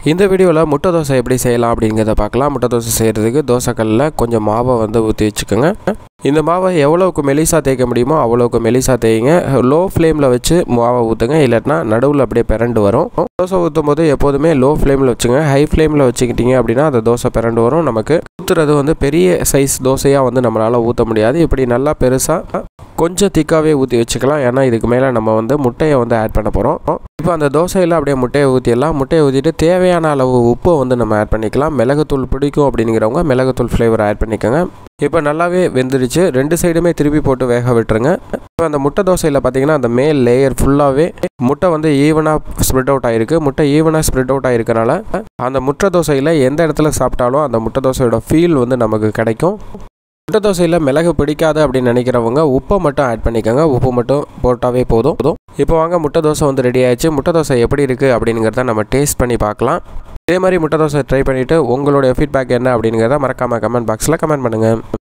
இந்த வீடியோவில் முட்டை தோசை எப்படி செய்யலாம் அப்படிங்கிறத பார்க்கலாம் முட்டை தோசை செய்கிறதுக்கு தோசைக்கல்லில் கொஞ்சம் மாவை வந்து ஊற்றி வச்சுக்கோங்க இந்த மாவை எவ்வளோக்கு மெலிசா தேய்க்க முடியுமோ அவ்வளோக்கு மெலிசா தேய்ங்க லோ ஃப்ளேமில் வச்சு மாவை ஊற்றுங்க இல்லாட்டினா நடுவில் அப்படியே பிறண்டு வரும் தோசை ஊற்றும் போது எப்போதுமே லோ ஃப்ளேமில் வச்சுங்க ஹை ஃப்ளேமில் வச்சுக்கிட்டீங்க அப்படின்னா அந்த தோசை பிறண்டு வரும் நமக்கு ஊற்றுறது வந்து பெரிய சைஸ் தோசையாக வந்து நம்மளால் ஊற்ற முடியாது இப்படி நல்லா பெருசாக கொஞ்சம் திக்காகவே ஊற்றி வச்சுக்கலாம் ஏன்னா இதுக்கு மேலே நம்ம வந்து முட்டையை வந்து ஆட் பண்ண போகிறோம் இப்போ அந்த தோசையில் அப்படியே முட்டையை ஊற்றிடலாம் முட்டையை ஊற்றிட்டு தேவையான அளவு உப்பை வந்து நம்ம ஆட் பண்ணிக்கலாம் மிளகுத்தூள் பிடிக்கும் அப்படிங்கிறவங்க மிளகுத்தூள் ஃப்ளேவர் ஆட் பண்ணிக்கோங்க இப்போ நல்லாவே வெந்துருச்சு ரெண்டு சைடுமே திருப்பி போட்டு வேக விட்டுருங்க இப்போ அந்த முட்டை தோசையில் பார்த்தீங்கன்னா அந்த மேல் லேயர் ஃபுல்லாகவே முட்டை வந்து ஈவனாக ஸ்ப்ரெட் அவுட் ஆகிருக்கு முட்டை ஈவனாக ஸ்ப்ரெட் அவுட் ஆகிருக்கனால அந்த முட்டை தோசையில் எந்த இடத்துல சாப்பிட்டாலும் அந்த முட்டை தோசையோட ஃபீல் வந்து நமக்கு கிடைக்கும் முட்டை தோசையில் மிளகு பிடிக்காது அப்படின்னு நினைக்கிறவங்க உப்பை மட்டும் ஆட் பண்ணிக்கோங்க உப்பு மட்டும் போட்டாவே போதும் போதும் இப்போ வாங்க முட்டை தோசை வந்து ரெடி ஆயிடுச்சு முட்டை தோசை எப்படி இருக்குது அப்படிங்கிறத நம்ம டேஸ்ட் பண்ணி பார்க்கலாம் இதே மாதிரி முட்டை தோசை ட்ரை பண்ணிவிட்டு உங்களுடைய ஃபீட்பேக் என்ன அப்படிங்கிறத மறக்காமல் கமெண்ட் பாக்ஸில் கமெண்ட் பண்ணுங்கள்